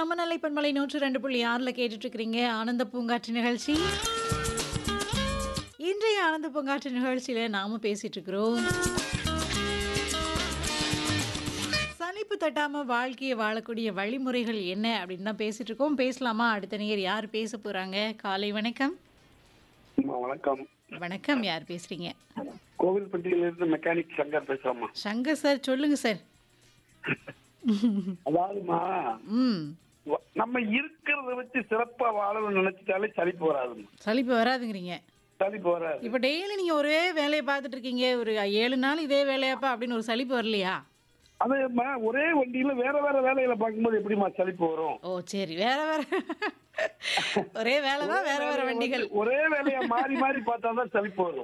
நம்ம நிலை பண்பலை நூற்று ரெண்டு புள்ளி ஆறில் கேட்டுட்டு இருக்கிறீங்க ஆனந்த பூங்காற்று நிகழ்ச்சி இன்றைய ஆனந்த பூங்காற்று நிகழ்ச்சியில் நாம பேசிட்டு இருக்கிறோம் சலிப்பு தட்டாம வாழ்க்கையை வாழக்கூடிய வழிமுறைகள் என்ன அப்படின்னு தான் பேசிட்டு இருக்கோம் பேசலாமா அடுத்த நேர் யார் பேச போறாங்க காலை வணக்கம் அம்மா, வணக்கம் வணக்கம் யார் பேசுறீங்க கோவில்பட்டியிலிருந்து மெக்கானிக் சங்கர் பேசுறோம்மா சங்கர் சார் சொல்லுங்க சார் அதாவதுமா ம் வ- நம்ம இருக்கிறத வச்சு சிறப்பா வாழணும்னு நினைச்சிட்டாலே சலிப்பு வராதுமா சலிப்பு வராதுங்கிறீங்க சலிப்பு வராது இப்போ டெய்லி நீங்கள் ஒரே வேலையை பார்த்துட்டு இருக்கீங்க ஒரு ஏழு நாள் இதே வேலையாப்பா அப்படின்னு ஒரு சலிப்பு வரலையா அதேம்மா ஒரே வண்டியில வேற வேற வேலைகளை பார்க்கும்போது எப்படிம்மா சலிப்பு வரும் ஓ சரி வேற வேற ஒரே வேலை தான் வேற வேற வண்டிகள் ஒரே வேலையா மாறி மாறி பார்த்தா தான் சலிப்பு வரும்